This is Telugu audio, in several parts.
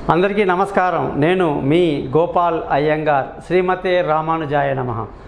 అందరికీ నమస్కారం నేను మీ గోపాల్ అయ్యంగార్ శ్రీమతే రామానుజాయ నమ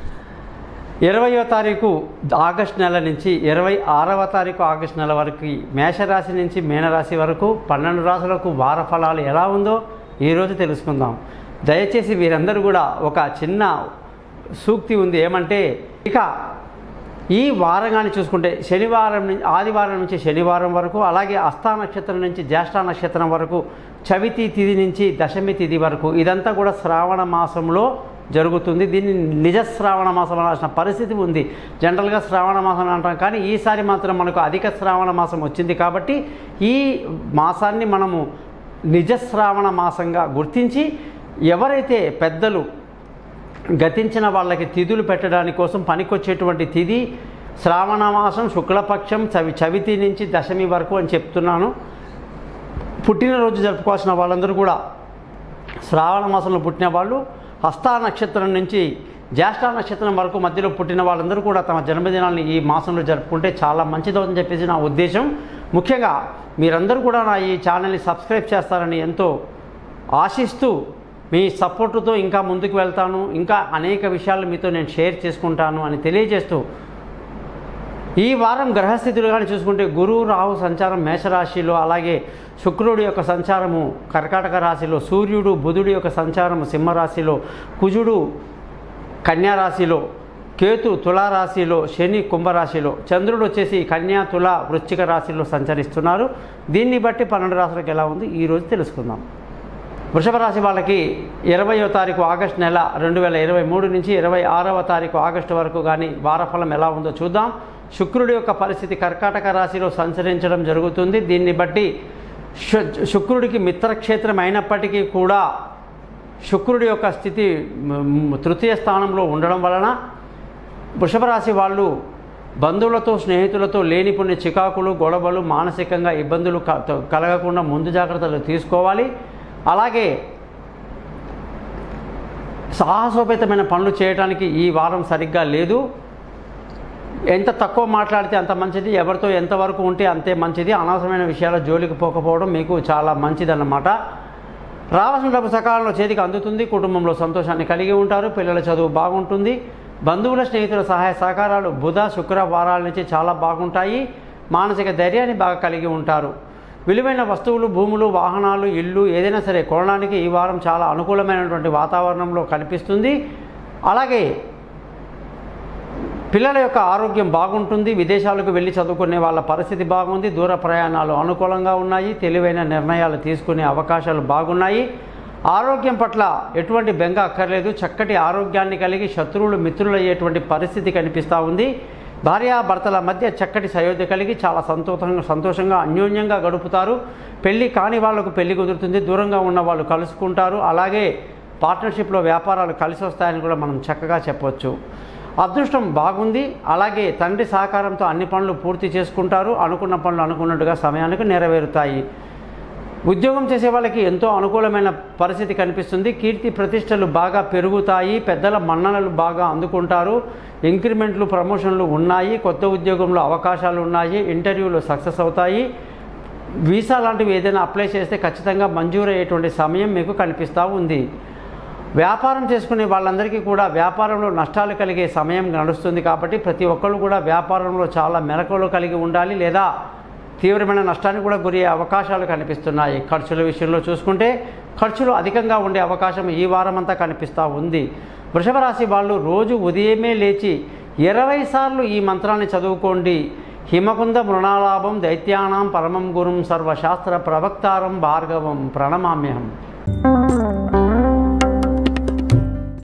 ఇరవయో తారీఖు ఆగస్ట్ నెల నుంచి ఇరవై ఆరవ తారీఖు ఆగస్ట్ నెల వరకు మేషరాశి నుంచి మీనరాశి వరకు పన్నెండు రాశులకు వార ఫలాలు ఎలా ఉందో ఈరోజు తెలుసుకుందాం దయచేసి వీరందరూ కూడా ఒక చిన్న సూక్తి ఉంది ఏమంటే ఇక ఈ వారంగాన్ని చూసుకుంటే శనివారం నుంచి ఆదివారం నుంచి శనివారం వరకు అలాగే అస్థా నక్షత్రం నుంచి జ్యేష్ఠ నక్షత్రం వరకు చవితి తిథి నుంచి దశమి తిథి వరకు ఇదంతా కూడా శ్రావణ మాసంలో జరుగుతుంది దీన్ని నిజ శ్రావణ మాసం అనాల్సిన పరిస్థితి ఉంది జనరల్గా శ్రావణ మాసం అంటాం కానీ ఈసారి మాత్రం మనకు అధిక శ్రావణ మాసం వచ్చింది కాబట్టి ఈ మాసాన్ని మనము నిజ శ్రావణ మాసంగా గుర్తించి ఎవరైతే పెద్దలు గతించిన వాళ్ళకి తిథులు పెట్టడానికి కోసం పనికొచ్చేటువంటి తిథి శ్రావణ మాసం శుక్లపక్షం చవి చవితి నుంచి దశమి వరకు అని చెప్తున్నాను పుట్టినరోజు జరుపుకోవాల్సిన వాళ్ళందరూ కూడా శ్రావణ మాసంలో పుట్టిన వాళ్ళు హస్తా నక్షత్రం నుంచి జ్యేష్ఠ నక్షత్రం వరకు మధ్యలో పుట్టిన వాళ్ళందరూ కూడా తమ జన్మదినాన్ని ఈ మాసంలో జరుపుకుంటే చాలా మంచిదని చెప్పేసి నా ఉద్దేశం ముఖ్యంగా మీరందరూ కూడా నా ఈ ఛానల్ని సబ్స్క్రైబ్ చేస్తారని ఎంతో ఆశిస్తూ మీ సపోర్టుతో ఇంకా ముందుకు వెళ్తాను ఇంకా అనేక విషయాలు మీతో నేను షేర్ చేసుకుంటాను అని తెలియజేస్తూ ఈ వారం గ్రహస్థితులు కానీ చూసుకుంటే గురువు రాహు సంచారం మేషరాశిలో అలాగే శుక్రుడి యొక్క సంచారము కర్కాటక రాశిలో సూర్యుడు బుధుడి యొక్క సంచారము సింహరాశిలో కుజుడు కన్యా రాశిలో కేతు తులారాశిలో శని కుంభరాశిలో చంద్రుడు వచ్చేసి కన్యా తుల వృశ్చిక రాశిలో సంచరిస్తున్నారు దీన్ని బట్టి పన్నెండు రాశులకు ఎలా ఉంది ఈరోజు తెలుసుకుందాం వృషభ రాశి వాళ్ళకి ఇరవయో తారీఖు ఆగస్టు నెల రెండు వేల ఇరవై మూడు నుంచి ఇరవై ఆరవ తారీఖు ఆగస్టు వరకు కానీ వారఫలం ఎలా ఉందో చూద్దాం శుక్రుడి యొక్క పరిస్థితి కర్కాటక రాశిలో సంచరించడం జరుగుతుంది దీన్ని బట్టి శు- శుక్రుడికి మిత్రక్షేత్రం అయినప్పటికీ కూడా శుక్రుడి యొక్క స్థితి మ్, తృతీయ స్థానంలో ఉండడం వలన వృషభ రాశి వాళ్ళు బంధువులతో స్నేహితులతో లేనిపోయిన చికాకులు గొడవలు మానసికంగా ఇబ్బందులు క- త- కలగకుండా ముందు జాగ్రత్తలు తీసుకోవాలి అలాగే సాహసోపేతమైన పనులు చేయడానికి ఈ వారం సరిగ్గా లేదు ఎంత తక్కువ మాట్లాడితే అంత మంచిది ఎవరితో ఎంతవరకు ఉంటే అంతే మంచిది అనవసరమైన విషయాల జోలికి పోకపోవడం మీకు చాలా మంచిదన్నమాట రావాల్సిన డబ్బు సకాలంలో చేతికి అందుతుంది కుటుంబంలో సంతోషాన్ని కలిగి ఉంటారు పిల్లల చదువు బాగుంటుంది బంధువుల స్నేహితుల సహాయ సహకారాలు బుధ శుక్ర వారాల నుంచి చాలా బాగుంటాయి మానసిక ధైర్యాన్ని బాగా కలిగి ఉంటారు విలువైన వస్తువులు భూములు వాహనాలు ఇల్లు ఏదైనా సరే కొనడానికి ఈ వారం చాలా అనుకూలమైనటువంటి వాతావరణంలో కనిపిస్తుంది అలాగే పిల్లల యొక్క ఆరోగ్యం బాగుంటుంది విదేశాలకు వెళ్ళి చదువుకునే వాళ్ళ పరిస్థితి బాగుంది దూర ప్రయాణాలు అనుకూలంగా ఉన్నాయి తెలివైన నిర్ణయాలు తీసుకునే అవకాశాలు బాగున్నాయి ఆరోగ్యం పట్ల ఎటువంటి బెంగ అక్కర్లేదు చక్కటి ఆరోగ్యాన్ని కలిగి శత్రువులు మిత్రులు అయ్యేటువంటి పరిస్థితి కనిపిస్తూ ఉంది భార్యాభర్తల మధ్య చక్కటి సయోధ్య కలిగి చాలా సంతోషంగా సంతోషంగా అన్యోన్యంగా గడుపుతారు పెళ్లి కాని వాళ్లకు పెళ్లి కుదురుతుంది దూరంగా ఉన్న వాళ్ళు కలుసుకుంటారు అలాగే పార్ట్నర్షిప్లో వ్యాపారాలు కలిసి వస్తాయని కూడా మనం చక్కగా చెప్పొచ్చు అదృష్టం బాగుంది అలాగే తండ్రి సహకారంతో అన్ని పనులు పూర్తి చేసుకుంటారు అనుకున్న పనులు అనుకున్నట్టుగా సమయానికి నెరవేరుతాయి ఉద్యోగం చేసే వాళ్ళకి ఎంతో అనుకూలమైన పరిస్థితి కనిపిస్తుంది కీర్తి ప్రతిష్టలు బాగా పెరుగుతాయి పెద్దల మన్ననలు బాగా అందుకుంటారు ఇంక్రిమెంట్లు ప్రమోషన్లు ఉన్నాయి కొత్త ఉద్యోగంలో అవకాశాలు ఉన్నాయి ఇంటర్వ్యూలు సక్సెస్ అవుతాయి వీసా లాంటివి ఏదైనా అప్లై చేస్తే ఖచ్చితంగా మంజూరు అయ్యేటువంటి సమయం మీకు కనిపిస్తూ ఉంది వ్యాపారం చేసుకునే వాళ్ళందరికీ కూడా వ్యాపారంలో నష్టాలు కలిగే సమయం నడుస్తుంది కాబట్టి ప్రతి ఒక్కళ్ళు కూడా వ్యాపారంలో చాలా మెలకువలు కలిగి ఉండాలి లేదా తీవ్రమైన నష్టానికి కూడా గురయ్యే అవకాశాలు కనిపిస్తున్నాయి ఖర్చుల విషయంలో చూసుకుంటే ఖర్చులు అధికంగా ఉండే అవకాశం ఈ వారం అంతా కనిపిస్తూ ఉంది వృషభ రాశి వాళ్ళు రోజు ఉదయమే లేచి ఇరవై సార్లు ఈ మంత్రాన్ని చదువుకోండి హిమకుంద మృణాలాభం దైత్యానాం పరమం గురుం సర్వశాస్త్ర ప్రవక్తారం భార్గవం ప్రణమామ్యహం